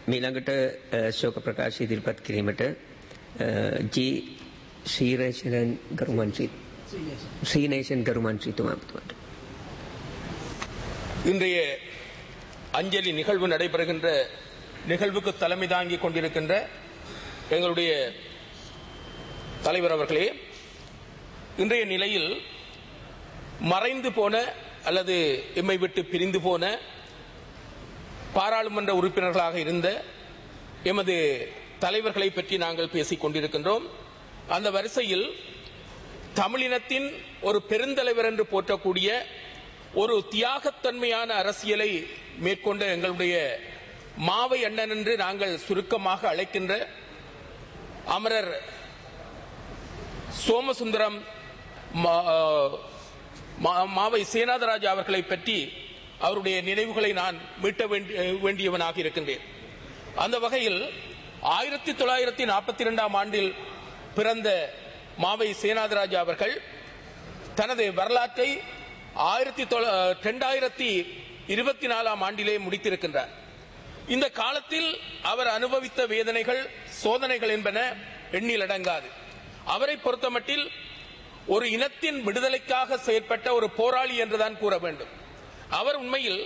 මීළඟට අ, ශෝක ප්‍රකාශ ඉදිරිපත් කිරීමට ජී ශ්‍රීරේෂණන් ගරුමන්සි ශ්‍රීනේෂන් ගරුමන්සිතුමාතුවට. இன்றைய அஞ்சலி நிகழ்வு நடைபெறுகின்ற நிகழ்வுக்கு தலைமை தாங்கிக் கொண்டிருக்கின்ற எங்களுடைய தலைவர் அவர்களே இன்றைய நிலையில் மறைந்து போன அல்லது எம்மை விட்டு பிரிந்து போன பாராளுமன்ற உறுப்பினர்களாக இருந்த எமது தலைவர்களை பற்றி நாங்கள் பேசிக் கொண்டிருக்கின்றோம் அந்த வரிசையில் தமிழினத்தின் ஒரு பெருந்தலைவர் என்று போற்றக்கூடிய ஒரு தியாகத்தன்மையான அரசியலை மேற்கொண்ட எங்களுடைய மாவை அண்ணன் என்று நாங்கள் சுருக்கமாக அழைக்கின்ற அமரர் சோமசுந்தரம் மா- மா- மாவை சேனாதராஜா அவர்களை பற்றி அவருடைய நினைவுகளை நான் மீட்ட வேண்டிய- வேண்டியவனாக இருக்கின்றேன் அந்த வகையில் ஆயிரத்தி தொள்ளாயிரத்தி நாற்பத்தி இரண்டாம் ஆண்டில் பிறந்த மாவை சேனாதராஜா அவர்கள் தனது வரலாற்றை ஆயிரத்தி இரண்டாயிரத்தி இருபத்தி நாலாம் ஆண்டிலே முடித்திருக்கின்றார் இந்த காலத்தில் அவர் அனுபவித்த வேதனைகள் சோதனைகள் என்பன எண்ணில் அடங்காது அவரை பொறுத்தமட்டில் ஒரு இனத்தின் விடுதலைக்காக செயற்பட்ட ஒரு போராளி என்றுதான் கூற வேண்டும் அவர் உண்மையில்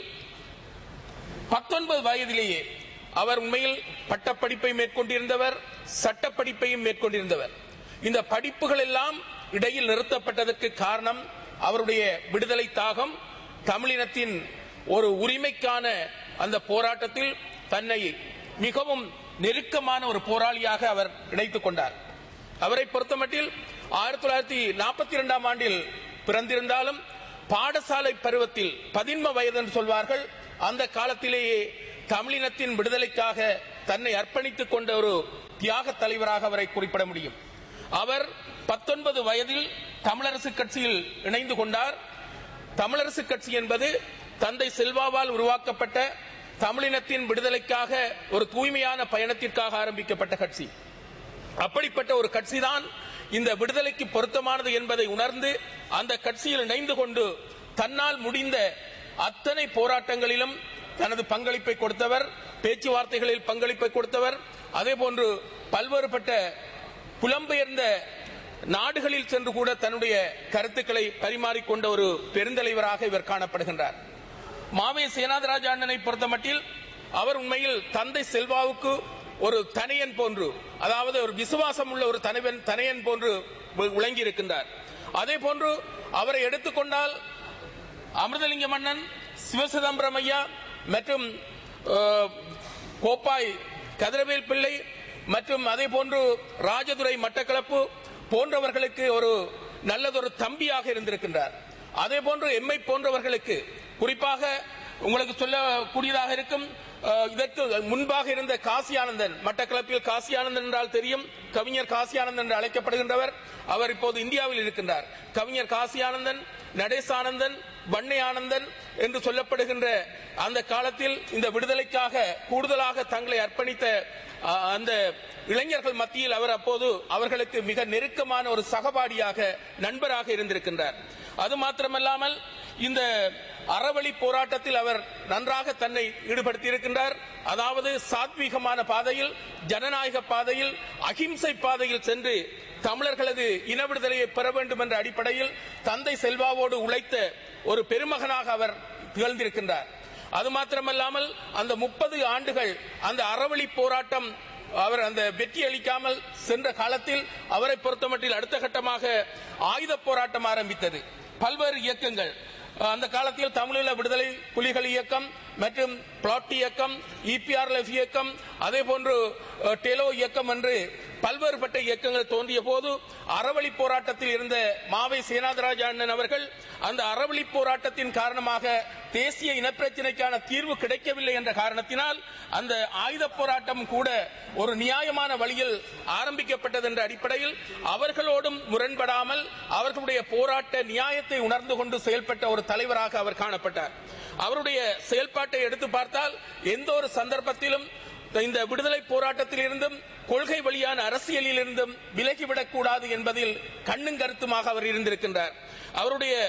பத்தொன்பது வயதிலேயே அவர் உண்மையில் பட்டப்படிப்பை மேற்கொண்டிருந்தவர் சட்டப்படிப்பையும் மேற்கொண்டிருந்தவர் இந்த படிப்புகள் எல்லாம் இடையில் நிறுத்தப்பட்டதற்கு காரணம் அவருடைய விடுதலை தாகம் தமிழினத்தின் ஒரு உரிமைக்கான அந்த போராட்டத்தில் தன்னை மிகவும் நெருக்கமான ஒரு போராளியாக அவர் இணைத்துக் கொண்டார் அவரை பொறுத்தமட்டில் ஆயிரத்தி தொள்ளாயிரத்தி நாற்பத்தி இரண்டாம் ஆண்டில் பிறந்திருந்தாலும் பாடசாலை பருவத்தில் பதின்ம வயது என்று சொல்வார்கள் அந்த காலத்திலேயே தமிழினத்தின் விடுதலைக்காக தன்னை அர்ப்பணித்துக் கொண்ட ஒரு தியாக தலைவராக அவரை குறிப்பிட முடியும் அவர் பத்தொன்பது வயதில் தமிழரசு கட்சியில் இணைந்து கொண்டார் தமிழரசு கட்சி என்பது தந்தை செல்வாவால் உருவாக்கப்பட்ட தமிழினத்தின் விடுதலைக்காக ஒரு தூய்மையான பயணத்திற்காக ஆரம்பிக்கப்பட்ட கட்சி அப்படிப்பட்ட ஒரு கட்சிதான் இந்த விடுதலைக்கு பொருத்தமானது என்பதை உணர்ந்து அந்த கட்சியில் இணைந்து கொண்டு தன்னால் முடிந்த அத்தனை போராட்டங்களிலும் தனது பங்களிப்பை கொடுத்தவர் பேச்சுவார்த்தைகளில் பங்களிப்பை கொடுத்தவர் அதே போன்று பல்வேறுபட்ட புலம்பெயர்ந்த நாடுகளில் சென்று கூட தன்னுடைய கருத்துக்களை பரிமாறிக்கொண்ட ஒரு பெருந்தலைவராக இவர் காணப்படுகின்றார் மாவே சேனாதராஜ அண்ணனை பொறுத்தமட்டில் அவர் உண்மையில் தந்தை செல்வாவுக்கு ஒரு தனையன் போன்று அதாவது ஒரு விசுவாசம் உள்ள ஒரு தனைவன் தனையன் போன்று வி- விளங்கி இருக்கின்றார் அதே போன்று அவரை எடுத்துக்கொண்டால் அமிர்தலிங்க மன்னன் சிவசிதம்பரம் ஐயா மற்றும் அஹ், கோப்பாய் கதிரவேல் பிள்ளை மற்றும் அதே போன்று ராஜதுரை மட்டக்களப்பு போன்றவர்களுக்கு ஒரு நல்லதொரு தம்பியாக இருந்திருக்கின்றார் அதே போன்று எம்மை போன்றவர்களுக்கு குறிப்பாக உங்களுக்கு சொல்லக்கூடியதாக இருக்கும் அஹ், இதற்கு முன்பாக இருந்த காசியானந்தன் மட்டக்களப்பில் காசியானந்தன் என்றால் தெரியும் கவிஞர் காசியானந்தன் என்று அழைக்கப்படுகின்றவர் அவர் இப்போது இந்தியாவில் இருக்கின்றார் கவிஞர் காசியானந்தன் நடேசானந்தன் வண்ணை ஆனந்தன் என்று சொல்லப்படுகின்ற அந்த காலத்தில் இந்த விடுதலைக்காக கூடுதலாக தங்களை அர்ப்பணித்த அஹ், அந்த இளைஞர்கள் மத்தியில் அவர் அப்போது அவர்களுக்கு மிக நெருக்கமான ஒரு சகபாடியாக நண்பராக இருந்திருக்கின்றார் அது மாத்திரமல்லாமல் இந்த அறவழி போராட்டத்தில் அவர் நன்றாக தன்னை ஈடுபடுத்தி இருக்கின்றார் அதாவது சாத்வீகமான பாதையில் ஜனநாயக பாதையில் அகிம்சை பாதையில் சென்று தமிழர்களது இன விடுதலையை பெற வேண்டும் என்ற அடிப்படையில் தந்தை செல்வாவோடு உழைத்த ஒரு பெருமகனாக அவர் திகழ்ந்திருக்கின்றார் அது மாத்திரமல்லாமல் அந்த முப்பது ஆண்டுகள் அந்த அறவழி போராட்டம் அவர் அந்த வெற்றி அளிக்காமல் சென்ற காலத்தில் அவரை பொறுத்தமட்டில் அடுத்த கட்டமாக ஆயுத போராட்டம் ஆரம்பித்தது பல்வேறு இயக்கங்கள் அந்த காலத்தில் தமிழீழ விடுதலை புலிகள் இயக்கம் மற்றும் பிளாட் இயக்கம் இபிஆர்எஃப் இயக்கம் அதே போன்று அஹ், டெலோ இயக்கம் என்று பல்வேறுபட்ட இயக்கங்கள் தோன்றிய போது அறவழி போராட்டத்தில் இருந்த மாவை சேனாதராஜ அண்ணன் அவர்கள் அந்த அறவழி போராட்டத்தின் காரணமாக தேசிய இனப்பிரச்சினைக்கான தீர்வு கிடைக்கவில்லை என்ற காரணத்தினால் அந்த ஆயுத போராட்டம் கூட ஒரு நியாயமான வழியில் ஆரம்பிக்கப்பட்டது என்ற அடிப்படையில் அவர்களோடும் முரண்படாமல் அவர்களுடைய போராட்ட நியாயத்தை உணர்ந்து கொண்டு செயல்பட்ட ஒரு தலைவராக அவர் காணப்பட்டார் அவருடைய செயல்பாட்டை எடுத்து பார்த்தால் எந்த ஒரு சந்தர்ப்பத்திலும் இந்த விடுதலை போராட்டத்தில் இருந்தும் கொள்கை வழியான அரசியலில் இருந்தும் விலகிவிடக் கூடாது என்பதில் கண்ணும் கருத்துமாக அவர் இருந்திருக்கின்றார் அவருடைய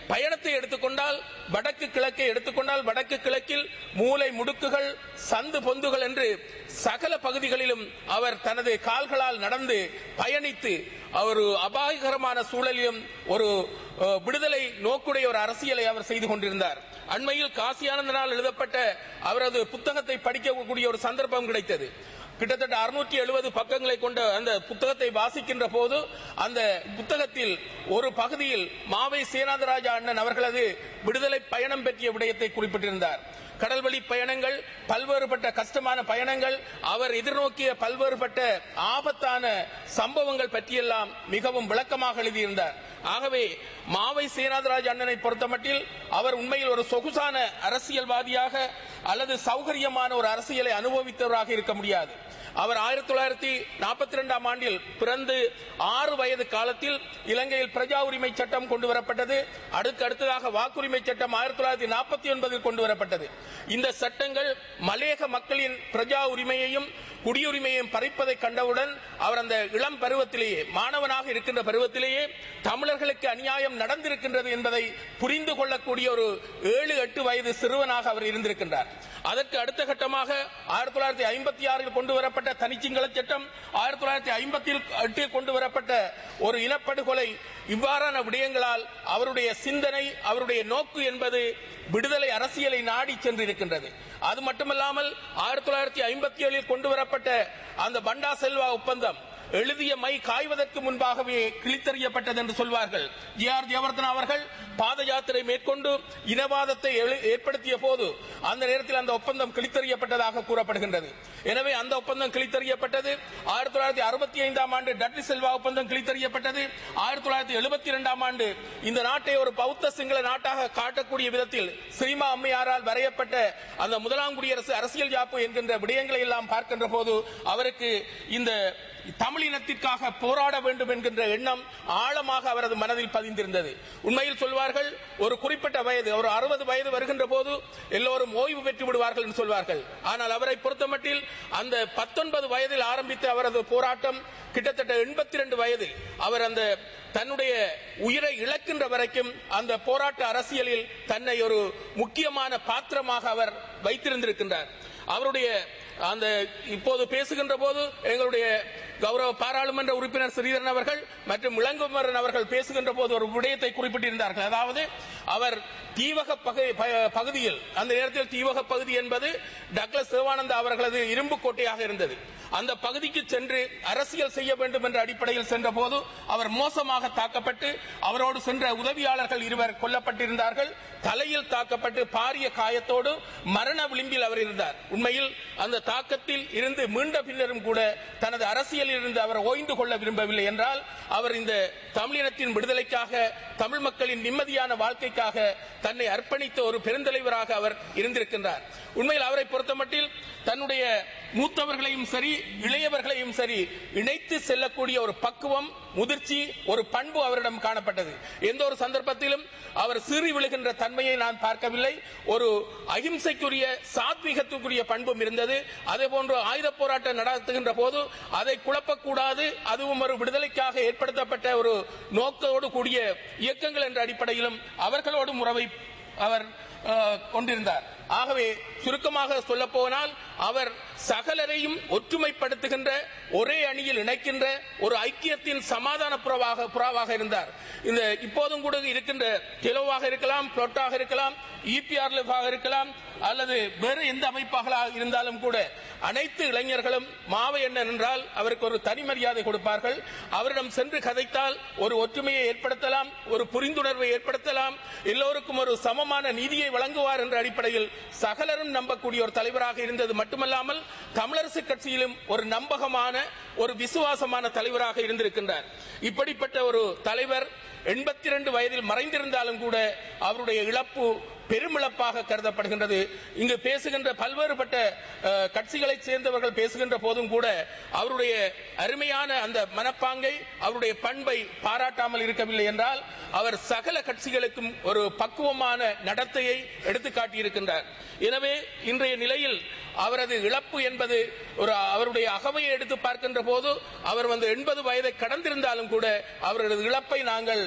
பயணத்தை எடுத்துக்கொண்டால் வடக்கு கிழக்கை எடுத்துக்கொண்டால் வடக்கு கிழக்கில் மூலை முடுக்குகள் சந்து பொந்துகள் என்று சகல பகுதிகளிலும் அவர் தனது கால்களால் நடந்து பயணித்து ஒரு அபாயகரமான சூழலிலும் ஒரு அஹ், விடுதலை நோக்குடைய ஒரு அரசியலை அவர் செய்து கொண்டிருந்தார் அண்மையில் காசியானந்தனால் எழுதப்பட்ட அவரது புத்தகத்தை படிக்கக்கூடிய ஒரு சந்தர்ப்பம் கிடைத்தது கிட்டத்தட்ட அறுநூற்றி எழுபது பக்கங்களை கொண்ட அந்த புத்தகத்தை வாசிக்கின்ற போது அந்த புத்தகத்தில் ஒரு பகுதியில் மாவை சேனாதராஜா அண்ணன் அவர்களது விடுதலை பயணம் பற்றிய விடயத்தை குறிப்பிட்டிருந்தார் கடல்வழி பயணங்கள் பல்வேறுபட்ட கஷ்டமான பயணங்கள் அவர் எதிர்நோக்கிய பல்வேறுபட்ட ஆபத்தான சம்பவங்கள் பற்றியெல்லாம் மிகவும் விளக்கமாக எழுதியிருந்தார் ஆகவே மாவை சேனாதராஜ் அண்ணனை பொறுத்தமட்டில் அவர் உண்மையில் ஒரு சொகுசான அரசியல்வாதியாக அல்லது சௌகரியமான ஒரு அரசியலை அனுபவித்தவராக இருக்க முடியாது அவர் ஆயிரத்தி தொள்ளாயிரத்தி நாற்பத்தி ரெண்டாம் ஆண்டில் பிறந்து ஆறு வயது காலத்தில் இலங்கையில் பிரஜா உரிமை சட்டம் கொண்டு வரப்பட்டது அடுக்கு அடுத்ததாக வாக்குரிமை சட்டம் ஆயிரத்தி தொள்ளாயிரத்தி நாற்பத்தி ஒன்பதில் கொண்டு வரப்பட்டது இந்த சட்டங்கள் மலையக மக்களின் பிரஜா உரிமையையும் குடியுரிமையையும் பறிப்பதை கண்டவுடன் அவர் அந்த இளம் பருவத்திலேயே மாணவனாக இருக்கின்ற பருவத்திலேயே தமிழர்களுக்கு அநியாயம் நடந்திருக்கின்றது என்பதை புரிந்து கொள்ளக்கூடிய ஒரு ஏழு எட்டு வயது சிறுவனாக அவர் இருந்திருக்கின்றார் அதற்கு அடுத்த கட்டமாக ஆயிரத்தி தொள்ளாயிரத்தி ஐம்பத்தி ஆறில் கொண்டு வரப்பட்ட தனிச்சிங்கள சட்டம் ஆயிரத்தி தொள்ளாயிரத்தி ஐம்பத்தி எட்டில் கொண்டு வரப்பட்ட ஒரு இனப்படுகொலை இவ்வாறான விடயங்களால் அவருடைய சிந்தனை அவருடைய நோக்கு என்பது விடுதலை அரசியலை நாடி சென்றிருக்கின்றது அது மட்டுமல்லாமல் ஆயிரத்தி தொள்ளாயிரத்தி ஐம்பத்தி ஏழில் கொண்டு வரப்பட்ட அந்த பண்டா செல்வா ஒப்பந்தம் எழுதிய மை காய்வதற்கு முன்பாகவே கிழித்தறியப்பட்டது என்று சொல்வார்கள் ஜி ஆர் ஜெயவர்தன் அவர்கள் பாத யாத்திரை மேற்கொண்டு இனவாதத்தை எழு- ஏற்படுத்திய போது அந்த நேரத்தில் அந்த ஒப்பந்தம் கிழித்தறியப்பட்டதாக கூறப்படுகின்றது எனவே அந்த ஒப்பந்தம் கிழித்தறியப்பட்டது ஆயிரத்தி தொள்ளாயிரத்தி அறுபத்தி ஐந்தாம் ஆண்டு டட்லி செல்வா ஒப்பந்தம் கிழித்தறியப்பட்டது ஆயிரத்தி தொள்ளாயிரத்தி எழுபத்தி இரண்டாம் ஆண்டு இந்த நாட்டை ஒரு பௌத்த சிங்கள நாட்டாக காட்டக்கூடிய விதத்தில் ஸ்ரீமா அம்மையாரால் வரையப்பட்ட அந்த முதலாம் குடியரசு அரசியல் யாப்பு என்கின்ற விடயங்களை எல்லாம் பார்க்கின்ற போது அவருக்கு இந்த தமிழ் இனத்திற்காக போராட வேண்டும் என்கின்ற எண்ணம் ஆழமாக அவரது மனதில் பதிந்திருந்தது உண்மையில் சொல்வார்கள் ஒரு குறிப்பிட்ட வயது ஒரு அறுபது வயது வருகின்ற போது எல்லோரும் ஓய்வு பெற்று விடுவார்கள் என்று சொல்வார்கள் ஆனால் அவரை பொறுத்தமட்டில் அந்த பத்தொன்பது வயதில் ஆரம்பித்த அவரது போராட்டம் கிட்டத்தட்ட எண்பத்தி ரெண்டு வயதில் அவர் அந்த தன்னுடைய உயிரை இழக்கின்ற வரைக்கும் அந்த போராட்ட அரசியலில் தன்னை ஒரு முக்கியமான பாத்திரமாக அவர் வைத்திருந்திருக்கின்றார் அவருடைய அந்த இப்போது பேசுகின்ற போது எங்களுடைய கௌரவ பாராளுமன்ற உறுப்பினர் ஸ்ரீதரன் அவர்கள் மற்றும் இளங்குமரன் அவர்கள் பேசுகின்ற போது ஒரு விடயத்தை குறிப்பிட்டிருந்தார்கள் அதாவது அவர் தீவக பகு- ப- பகுதியில் அந்த நேரத்தில் தீவக பகுதி என்பது டக்ளஸ் சிவானந்தா அவர்களது இரும்பு கோட்டையாக இருந்தது அந்த பகுதிக்கு சென்று அரசியல் செய்ய வேண்டும் என்ற அடிப்படையில் சென்ற போது அவர் மோசமாக தாக்கப்பட்டு அவரோடு சென்ற உதவியாளர்கள் இருவர் கொல்லப்பட்டிருந்தார்கள் தலையில் தாக்கப்பட்டு பாரிய காயத்தோடு மரண விளிம்பில் அவர் இருந்தார் உண்மையில் அந்த தாக்கத்தில் இருந்து மீண்ட பின்னரும் கூட தனது அரசியலில் இருந்து அவர் ஓய்ந்து கொள்ள விரும்பவில்லை என்றால் அவர் இந்த தமிழினத்தின் விடுதலைக்காக தமிழ் மக்களின் நிம்மதியான வாழ்க்கைக்காக தன்னை அர்ப்பணித்த ஒரு பெருந்தலைவராக அவர் இருந்திருக்கின்றார் உண்மையில் அவரை பொறுத்தமட்டில் தன்னுடைய மூத்தவர்களையும் சரி இளையவர்களையும் சரி இணைத்து செல்லக்கூடிய ஒரு பக்குவம் முதிர்ச்சி ஒரு பண்பு அவரிடம் காணப்பட்டது எந்த ஒரு சந்தர்ப்பத்திலும் அவர் சீறி விழுகின்ற தன்மையை நான் பார்க்கவில்லை ஒரு அகிம்சைக்குரிய சாத்வீகத்துக்குரிய பண்பும் இருந்தது அதே போன்று ஆயுத போராட்டம் நடத்துகின்ற போது அதை குழப்பக்கூடாது அதுவும் ஒரு விடுதலைக்காக ஏற்படுத்தப்பட்ட ஒரு நோக்கோடு கூடிய இயக்கங்கள் என்ற அடிப்படையிலும் அவர்களோடும் உறவை அவர் அஹ், கொண்டிருந்தார் ஆகவே சுருக்கமாக சொல்ல போனால் அவர் சகலரையும் ஒற்றுமைப்படுத்துகின்ற ஒரே அணியில் இணைக்கின்ற ஒரு ஐக்கியத்தின் சமாதான புறவாக புறாவாக இருந்தார் இந்த இப்போதும் கூட இருக்கின்ற கிலோவாக இருக்கலாம் புளொட்டாக இருக்கலாம் இபிஆர்எஃப் இருக்கலாம் அல்லது வேறு எந்த அமைப்பாக இருந்தாலும் கூட அனைத்து இளைஞர்களும் மாவை என்ன என்றால் அவருக்கு ஒரு தனி மரியாதை கொடுப்பார்கள் அவரிடம் சென்று கதைத்தால் ஒரு ஒற்றுமையை ஏற்படுத்தலாம் ஒரு புரிந்துணர்வை ஏற்படுத்தலாம் எல்லோருக்கும் ஒரு சமமான நீதியை வழங்குவார் என்ற அடிப்படையில் சகலரும் நம்பக்கூடிய ஒரு தலைவராக இருந்தது மட்டுமல்லாமல் தமிழரசு கட்சியிலும் ஒரு நம்பகமான ஒரு விசுவாசமான தலைவராக இருந்திருக்கின்றார் இப்படிப்பட்ட ஒரு தலைவர் எண்பத்தி ரெண்டு வயதில் மறைந்திருந்தாலும் கூட அவருடைய இழப்பு பெருமிழப்பாக கருதப்படுகின்றது இங்கு பேசுகின்ற பல்வேறுபட்ட அஹ், கட்சிகளைச் சேர்ந்தவர்கள் பேசுகின்ற போதும் கூட அவருடைய அருமையான அந்த மனப்பாங்கை அவருடைய பண்பை பாராட்டாமல் இருக்கவில்லை என்றால் அவர் சகல கட்சிகளுக்கும் ஒரு பக்குவமான நடத்தையை எடுத்து காட்டியிருக்கின்றார் எனவே இன்றைய நிலையில் அவரது இழப்பு என்பது ஒரு அவருடைய அகவையை எடுத்து பார்க்கின்ற போது அவர் வந்து எண்பது வயதை கடந்திருந்தாலும் கூட அவரது இழப்பை நாங்கள்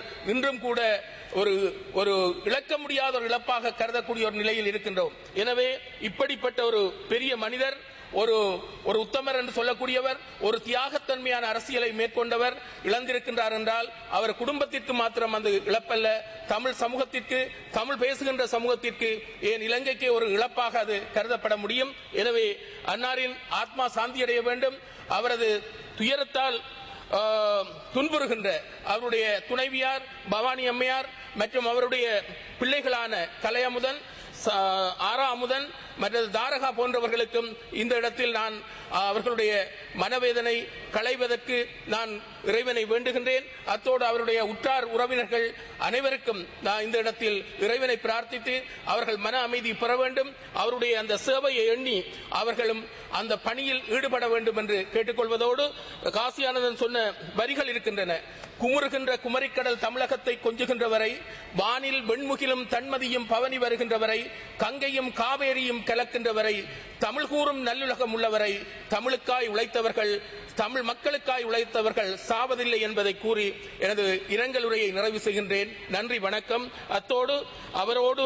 இன்றும் கூட ஒரு ஒரு இழக்க முடியாத ஒரு இழப்பாக கருதக்கூடிய ஒரு நிலையில் இருக்கின்றோம் எனவே இப்படிப்பட்ட ஒரு பெரிய மனிதர் ஒரு ஒரு உத்தமர் என்று சொல்லக்கூடியவர் ஒரு தியாகத்தன்மையான அரசியலை மேற்கொண்டவர் இழந்திருக்கின்றார் என்றால் அவர் குடும்பத்திற்கு மாத்திரம் அந்த இழப்பல்ல தமிழ் சமூகத்திற்கு தமிழ் பேசுகின்ற சமூகத்திற்கு ஏன் இலங்கைக்கு ஒரு இழப்பாக அது கருதப்பட முடியும் எனவே அன்னாரின் ஆத்மா சாந்தியடைய வேண்டும் அவரது துயரத்தால் ஆஹ், துன்புறுகின்ற அவருடைய துணைவியார் பவானி அம்மையார் மற்றும் அவருடைய பிள்ளைகளான கலையமுதன் ச- ஆரா அமுதன் மற்றது தாரகா போன்றவர்களுக்கும் இந்த இடத்தில் நான் ஆஹ், அவர்களுடைய மனவேதனை களைவதற்கு நான் இறைவனை வேண்டுகின்றேன் அத்தோடு அவருடைய உற்றார் உறவினர்கள் அனைவருக்கும் நான் இந்த இடத்தில் இறைவனை பிரார்த்தித்து அவர்கள் மன அமைதி பெற வேண்டும் அவருடைய அந்த சேவையை எண்ணி அவர்களும் அந்த பணியில் ஈடுபட வேண்டும் என்று கேட்டுக்கொள்வதோடு காசியானந்தன் சொன்ன வரிகள் இருக்கின்றன குமுறுகின்ற குமரிக்கடல் தமிழகத்தை கொஞ்சுகின்ற வரை வானில் வெண்முகிலும் தன்மதியும் பவனி வருகின்ற வரை கங்கையும் காவேரியும் கலக்கின்ற வரை தமிழ் கூறும் நல்லுலகம் உள்ளவரை தமிழுக்காய் உழைத்தவர்கள் தமிழ் மக்களுக்காய் உழைத்தவர்கள் சாவதில்லை என்பதை கூறி எனது இரங்கல் உரையை நிறைவு செய்கின்றேன் நன்றி வணக்கம் அத்தோடு அவரோடு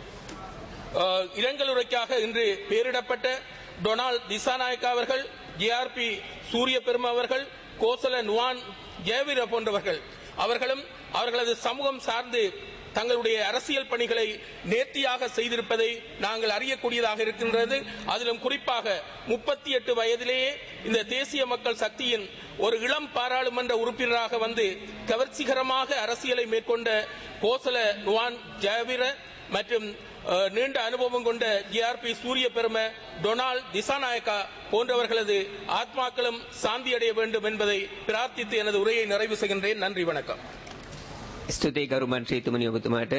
அஹ், இரங்கல் உரைக்காக இன்று பெயரிடப்பட்ட டொனால்ட் திசாநாயக்கா அவர்கள் ஜேஆர்பி சூரிய பெருமா அவர்கள் கோசல நுவான் ஜெயவீர போன்றவர்கள் அவர்களும் அவர்களது சமூகம் சார்ந்து தங்களுடைய அரசியல் பணிகளை நேர்த்தியாக செய்திருப்பதை நாங்கள் அறியக்கூடியதாக இருக்கின்றது அதிலும் குறிப்பாக முப்பத்தி எட்டு வயதிலேயே இந்த தேசிய மக்கள் சக்தியின் ஒரு இளம் பாராளுமன்ற உறுப்பினராக வந்து கவர்ச்சிகரமாக அரசியலை மேற்கொண்ட கோசல நுவான் ஜெயவீர மற்றும் அஹ், நீண்ட அனுபவம் கொண்ட ஜிஆர்பி சூரிய பெரும டொனால்ட் திசாநாயக்கா போன்றவர்களது ஆத்மாக்களும் சாந்தியடைய வேண்டும் என்பதை பிரார்த்தித்து எனது உரையை நிறைவு செய்கின்றேன் நன்றி வணக்கம் ස්තුතියි ගරු මන්ත්‍රීතුමනි ඔබතුමාට